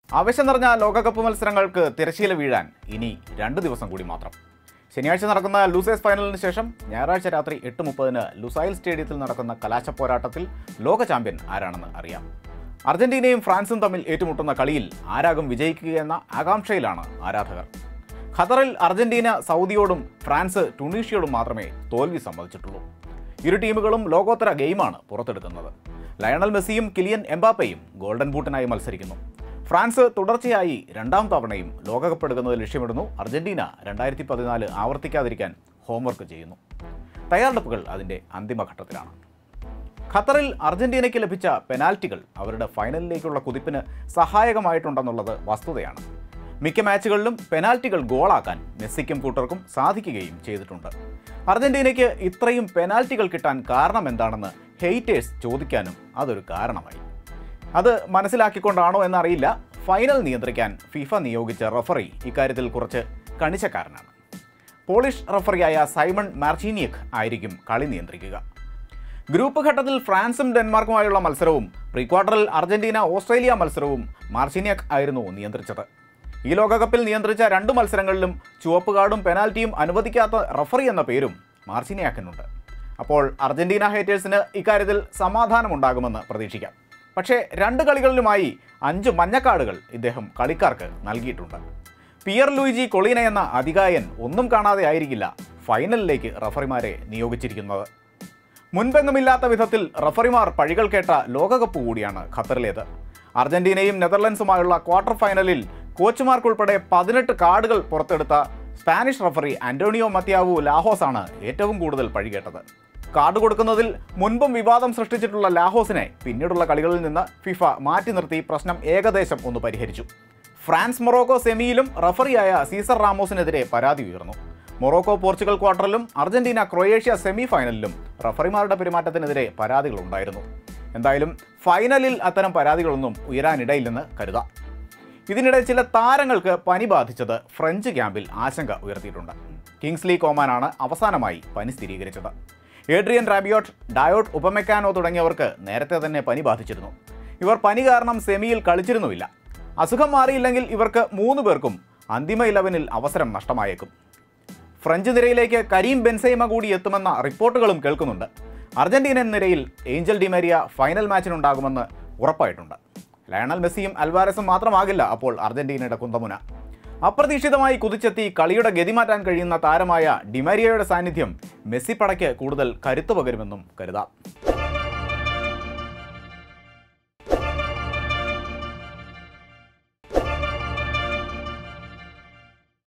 ആവേശം നിറഞ്ഞ ലോകകപ്പ് മത്സരങ്ങൾക്ക് തിരശ്ശീല വീഴാൻ ഇനി രണ്ട് ദിവസം കൂടി മാത്രം ശനിയാഴ്ച നടക്കുന്ന ലൂസേഴ്സ് ഫൈനലിന് ശേഷം ഞായറാഴ്ച രാത്രി എട്ട് മുപ്പതിന് ലുസൈൽ സ്റ്റേഡിയത്തിൽ നടക്കുന്ന കലാശ പോരാട്ടത്തിൽ ലോക ചാമ്പ്യൻ ആരാണെന്ന് അറിയാം അർജന്റീനയും ഫ്രാൻസും തമ്മിൽ ഏറ്റുമുട്ടുന്ന കളിയിൽ ആരാകും വിജയിക്കുകയെന്ന ആകാംക്ഷയിലാണ് ആരാധകർ ഖത്തറിൽ അർജന്റീന സൗദിയോടും ഫ്രാൻസ് ടുണീഷ്യയോടും മാത്രമേ തോൽവി സമ്മതിച്ചിട്ടുള്ളൂ ഇരു ടീമുകളും ലോകോത്തര ഗെയിമാണ് പുറത്തെടുക്കുന്നത് ലയണൽ മെസ്സിയും കിലിയൻ എംബാപ്പയും ഗോൾഡൻ ബൂട്ടിനായി മത്സരിക്കുന്നു ഫ്രാൻസ് തുടർച്ചയായി രണ്ടാം തവണയും ലോകകപ്പ് എടുക്കുന്നത് ലക്ഷ്യമിടുന്നു അർജന്റീന രണ്ടായിരത്തി പതിനാല് ആവർത്തിക്കാതിരിക്കാൻ ഹോംവർക്ക് ചെയ്യുന്നു തയ്യാറെടുപ്പുകൾ അതിൻ്റെ അന്തിമഘട്ടത്തിലാണ് ഖത്തറിൽ അർജന്റീനയ്ക്ക് ലഭിച്ച പെനാൽറ്റികൾ അവരുടെ ഫൈനലിലേക്കുള്ള കുതിപ്പിന് സഹായകമായിട്ടുണ്ടെന്നുള്ളത് വസ്തുതയാണ് മിക്ക മാച്ചുകളിലും പെനാൽറ്റികൾ ഗോളാക്കാൻ മെസ്സിക്കും കൂട്ടർക്കും സാധിക്കുകയും ചെയ്തിട്ടുണ്ട് അർജന്റീനയ്ക്ക് ഇത്രയും പെനാൽറ്റികൾ കിട്ടാൻ കാരണം എന്താണെന്ന് ഹെയ്റ്റേഴ്സ് ചോദിക്കാനും അതൊരു കാരണമായി അത് മനസ്സിലാക്കിക്കൊണ്ടാണോ എന്നറിയില്ല ഫൈനൽ നിയന്ത്രിക്കാൻ ഫിഫ നിയോഗിച്ച റഫറി ഇക്കാര്യത്തിൽ കുറച്ച് കണിച്ചക്കാരനാണ് പോളിഷ് റഫറിയായ സൈമൺ മാർച്ചീനിയക് ആയിരിക്കും കളി നിയന്ത്രിക്കുക ഗ്രൂപ്പ് ഘട്ടത്തിൽ ഫ്രാൻസും ഡെൻമാർക്കുമായുള്ള മത്സരവും പ്രീ ക്വാർട്ടറിൽ അർജന്റീന ഓസ്ട്രേലിയ മത്സരവും മാർച്ചിനിയക് ആയിരുന്നു നിയന്ത്രിച്ചത് ഈ ലോകകപ്പിൽ നിയന്ത്രിച്ച രണ്ട് മത്സരങ്ങളിലും ചുവപ്പ് കാർഡും പെനാൽറ്റിയും അനുവദിക്കാത്ത റഫറി എന്ന പേരും മാർച്ചിനിയാക്കിനുണ്ട് അപ്പോൾ അർജന്റീന ഹേറ്റേഴ്സിന് ഇക്കാര്യത്തിൽ സമാധാനമുണ്ടാകുമെന്ന് പ്രതീക്ഷിക്കാം പക്ഷേ രണ്ട് കളികളിലുമായി അഞ്ച് മഞ്ഞക്കാർഡുകൾ ഇദ്ദേഹം കളിക്കാർക്ക് നൽകിയിട്ടുണ്ട് പിയർ ലൂയിജി കൊളീന എന്ന അധികായൻ ഒന്നും കാണാതെ ആയിരിക്കില്ല ഫൈനലിലേക്ക് റഫറിമാരെ നിയോഗിച്ചിരിക്കുന്നത് മുൻപെങ്ങുമില്ലാത്ത വിധത്തിൽ റഫറിമാർ പഴികൾ കേട്ട ലോകകപ്പ് കൂടിയാണ് ഖത്തറിലേത് അർജന്റീനയും നെതർലൻഡ്സുമായുള്ള ക്വാർട്ടർ ഫൈനലിൽ കോച്ചുമാർക്കുൾപ്പെടെ പതിനെട്ട് കാർഡുകൾ പുറത്തെടുത്ത Spanish referee Antonio Mateu Lahoz ആണ് ഏറ്റവും കൂടുതൽ പഴികേട്ടത് കാർഡ് കൊടുക്കുന്നതിൽ മുൻപും വിവാദം സൃഷ്ടിച്ചിട്ടുള്ള ലാഹോസിനെ പിന്നീടുള്ള കളികളിൽ നിന്ന് ഫിഫ മാറ്റി നിർത്തി പ്രശ്നം ഏകദേശം ഒന്ന് പരിഹരിച്ചു ഫ്രാൻസ് മൊറോക്കോ സെമിയിലും റഫറിയായ സീസർ റാമോസിനെതിരെ പരാതി ഉയർന്നു മൊറോക്കോ പോർച്ചുഗൽ ക്വാർട്ടറിലും അർജന്റീന ക്രൊയേഷ്യ സെമി ഫൈനലിലും റഫറിമാരുടെ പെരുമാറ്റത്തിനെതിരെ പരാതികളുണ്ടായിരുന്നു എന്തായാലും ഫൈനലിൽ അത്തരം പരാതികളൊന്നും ഉയരാനിടയില്ലെന്ന് കരുതാം ഇതിനിടെ ചില താരങ്ങൾക്ക് പനി ബാധിച്ചത് ഫ്രഞ്ച് ക്യാമ്പിൽ ആശങ്ക ഉയർത്തിയിട്ടുണ്ട് കിങ്സ്ലി കോമാനാണ് അവസാനമായി പനി സ്ഥിരീകരിച്ചത് ഏഡ്രിയൻ റാബിയോട്ട് ഡയോട്ട് ഉപമെക്കാനോ തുടങ്ങിയവർക്ക് നേരത്തെ തന്നെ പനി ബാധിച്ചിരുന്നു ഇവർ പനി കാരണം സെമിയിൽ കളിച്ചിരുന്നുമില്ല അസുഖം മാറിയില്ലെങ്കിൽ ഇവർക്ക് മൂന്ന് പേർക്കും അന്തിമ ഇലവനിൽ അവസരം നഷ്ടമായേക്കും ഫ്രഞ്ച് നിരയിലേക്ക് കരീം ബെൻസൈമ കൂടി എത്തുമെന്ന റിപ്പോർട്ടുകളും കേൾക്കുന്നുണ്ട് അർജന്റീനൻ നിരയിൽ ഏഞ്ചൽ ഡിമേരിയ ഫൈനൽ മാച്ചിനുണ്ടാകുമെന്ന് ഉറപ്പായിട്ടുണ്ട് ലയണൽ മെസ്സിയും അൽവാരസും മാത്രമാകില്ല അപ്പോൾ അർജന്റീനയുടെ കുന്തമുന അപ്രതീക്ഷിതമായി കുതിച്ചെത്തി കളിയുടെ ഗതി മാറ്റാൻ കഴിയുന്ന താരമായ ഡിമാരിയയുടെ സാന്നിധ്യം മെസ്സി പടയ്ക്ക് കൂടുതൽ കരുത്തു പകരുമെന്നും കരുതാം